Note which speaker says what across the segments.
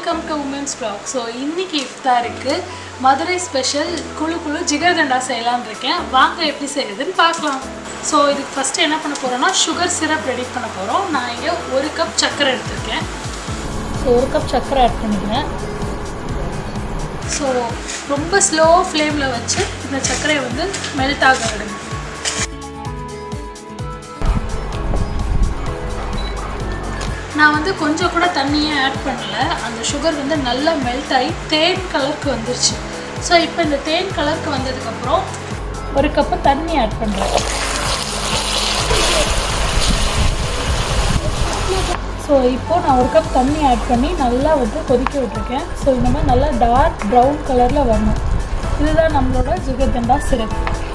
Speaker 1: welcome to women's blog so இன்னைக்கு இஃப்தாருக்கு Madurai special குழு குழு ஜிகர்தண்டா செய்யலாம்னு இருக்கேன் வாங்க எப்படி செய்யுதுன்னு பார்க்கலாம் ஸோ இதுக்கு ஃபஸ்ட்டு என்ன பண்ண போகிறோம்னா சுகர் சிரப் ரெடி பண்ண போகிறோம் நான் இங்கே ஒரு கப் சர்க்கரை எடுத்திருக்கேன் ஸோ ஒரு கப் சர்க்கரை ஆட் பண்ணிக்கிறேன் ஸோ ரொம்ப ஸ்லோ ஃப்ளேமில் வச்சு இந்த சர்க்கரையை வந்து மெல்ட் ஆக விடுங்க நான் வந்து கொஞ்சம் கூட தண்ணியே ஆட் பண்ணல அந்த சுகர் வந்து நல்லா மெல்ட் ஆகி தேன் கலருக்கு வந்துருச்சு ஸோ இப்போ இந்த தேன் கலருக்கு வந்ததுக்கப்புறம் ஒரு கப்பு தண்ணி ஆட் பண்ணுறேன் ஸோ இப்போது நான் ஒரு கப் தண்ணி ஆட் பண்ணி நல்லா வந்து கொதிக்க விட்டுருக்கேன் ஸோ இந்த மாதிரி நல்லா டார்க் ப்ரௌன் கலரில் வரணும் இதுதான் நம்மளோட ஜிகர்தண்டா சிரப்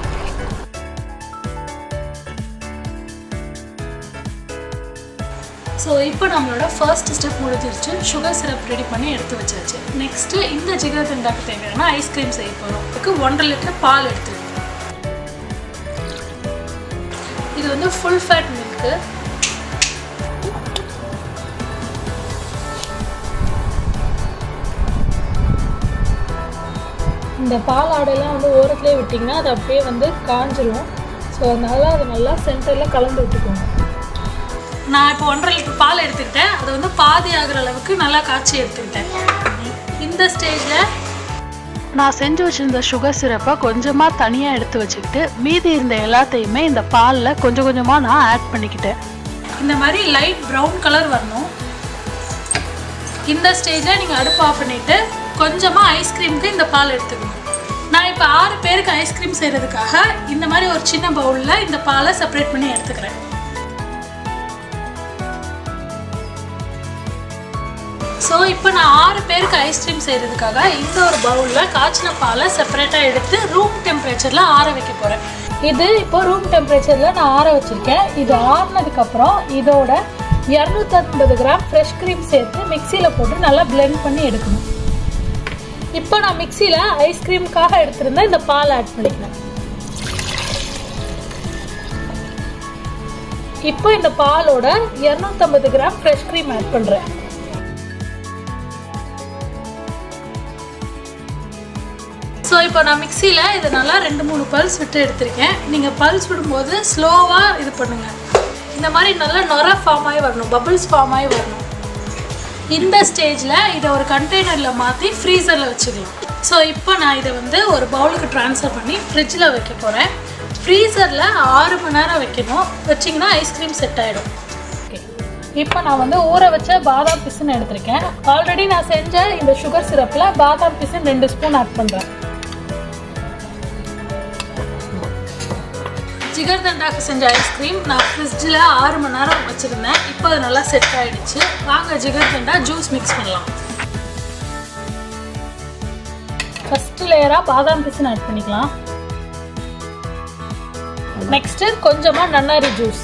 Speaker 1: ஸோ இப்போ நம்மளோட ஃபர்ஸ்ட் ஸ்டெப் முடிஞ்சிருச்சு சுகர் சிரப் ரெடி பண்ணி எடுத்து வச்சாச்சு நெக்ஸ்ட்டு இந்த ஜிகர்தண்டாக்கு தேவையான ஐஸ்கிரீம் செய்ய போகிறோம் இதுக்கு ஒன்றரை லிட்டர் பால் எடுத்துருக்கேன் இது வந்து ஃபுல் ஃபேட் மில்க்கு இந்த பால் ஆடையெல்லாம் வந்து ஓரத்துலேயே விட்டிங்கன்னா அது அப்படியே வந்து காஞ்சிரும் ஸோ அதனால அதை நல்லா சென்டரில் கலந்து விட்டுக்கோங்க நான் இப்போ ஒன்றரை லிட்டர் பால் எடுத்துக்கிட்டேன் அதை வந்து பாதி ஆகிற அளவுக்கு நல்லா காய்ச்சி எடுத்துக்கிட்டேன் இந்த ஸ்டேஜில் நான் செஞ்சு வச்சுருந்த சுகர் சிரப்பை கொஞ்சமாக தனியாக எடுத்து வச்சுக்கிட்டு மீதி இருந்த எல்லாத்தையுமே இந்த பாலில் கொஞ்சம் கொஞ்சமாக நான் ஆட் பண்ணிக்கிட்டேன் இந்த மாதிரி லைட் ப்ரௌன் கலர் வரணும் இந்த ஸ்டேஜில் நீங்கள் அடுப்பு ஆஃப் பண்ணிவிட்டு கொஞ்சமாக ஐஸ்கிரீமுக்கு இந்த பால் எடுத்துக்கணும் நான் இப்போ ஆறு பேருக்கு ஐஸ்கிரீம் செய்கிறதுக்காக இந்த மாதிரி ஒரு சின்ன பவுலில் இந்த பாலை செப்பரேட் பண்ணி எடுத்துக்கிறேன் ஸோ இப்போ நான் ஆறு பேருக்கு ஐஸ்கிரீம் செய்கிறதுக்காக இந்த ஒரு பவுலில் காய்ச்சின பாலை செப்பரேட்டாக எடுத்து ரூம் டெம்பரேச்சரில் ஆற வைக்க போகிறேன் இது இப்போ ரூம் டெம்பரேச்சரில் நான் ஆற வச்சுருக்கேன் இது ஆறினதுக்கப்புறம் இதோட இரநூத்தம்பது கிராம் ஃப்ரெஷ் க்ரீம் சேர்த்து மிக்சியில் போட்டு நல்லா பிளெண்ட் பண்ணி எடுக்கணும் இப்போ நான் மிக்சியில் ஐஸ்கிரீமுக்காக எடுத்திருந்த இந்த பால் ஆட் பண்ணிக்கிறேன் இப்போ இந்த பாலோட இரநூத்தம்பது கிராம் ஃப்ரெஷ் க்ரீம் ஆட் பண்ணுறேன் ஸோ இப்போ நான் மிக்சியில் இதை நல்லா ரெண்டு மூணு பல்ஸ் விட்டு எடுத்திருக்கேன் நீங்கள் பல்ஸ் விடும்போது ஸ்லோவாக இது பண்ணுங்கள் இந்த மாதிரி நல்லா நொர ஃபார்ம் ஆகி வரணும் பபிள்ஸ் ஃபார்ம் ஆகி வரணும் இந்த ஸ்டேஜில் இதை ஒரு கண்டெய்னரில் மாற்றி ஃப்ரீசரில் வச்சுக்கலாம் ஸோ இப்போ நான் இதை வந்து ஒரு பவுலுக்கு ட்ரான்ஸ்ஃபர் பண்ணி ஃப்ரிட்ஜில் வைக்க போகிறேன் ஃப்ரீசரில் ஆறு மணி நேரம் வைக்கணும் வச்சிங்கன்னா ஐஸ்கிரீம் செட் ஆகிடும் ஓகே இப்போ நான் வந்து ஊற வச்ச பாதாம் பிசுன்னு எடுத்திருக்கேன் ஆல்ரெடி நான் செஞ்ச இந்த சுகர் சிரப்பில் பாதாம் பிசுன்னு ரெண்டு ஸ்பூன் ஆட் பண்ணுறேன் ஜிகர்தண்டாக்கு செஞ்ச ஐஸ்கிரீம் நான் ஃப்ரிட்ஜில் ஆறு மணி நேரம் வச்சுருந்தேன் இப்போ அது நல்லா செட் ஆகிடுச்சு வாங்க ஜிகர்தண்டா ஜூஸ் மிக்ஸ் பண்ணலாம் ஃபஸ்ட்டு லேயராக பாதாம் பிசுன்னு ஆட் பண்ணிக்கலாம் நெக்ஸ்ட்டு கொஞ்சமாக நன்னாரி ஜூஸ்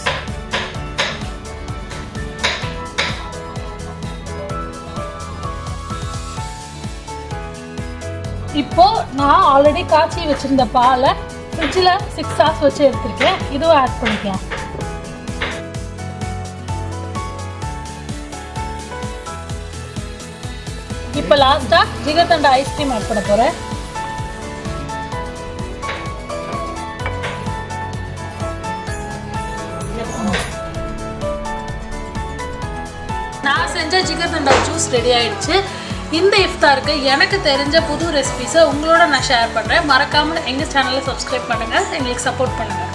Speaker 1: இப்போ நான் ஆல்ரெடி காய்ச்சி வச்சிருந்த பாலை ஃப்ரிட்ஜில் சிக்ஸ் ஹவர்ஸ் வச்சு எடுத்திருக்கேன் இதுவும் ஆட் பண்ணிக்கலாம் இப்போ லாஸ்ட்டாக ஜிகர்தண்டா ஐஸ்கிரீம் ஆட் பண்ண போகிறேன் நான் செஞ்ச ஜிகர்தண்டா ஜூஸ் ரெடி ஆயிடுச்சு இந்த இஃப்தாருக்கு எனக்கு தெரிஞ்ச புது ரெசிபிஸை உங்களோட நான் ஷேர் பண்ணுறேன் மறக்காமல் எங்கள் சேனலை சப்ஸ்கிரைப் பண்ணுங்கள் எங்களுக்கு சப்போர்ட் பண்ணுங்கள்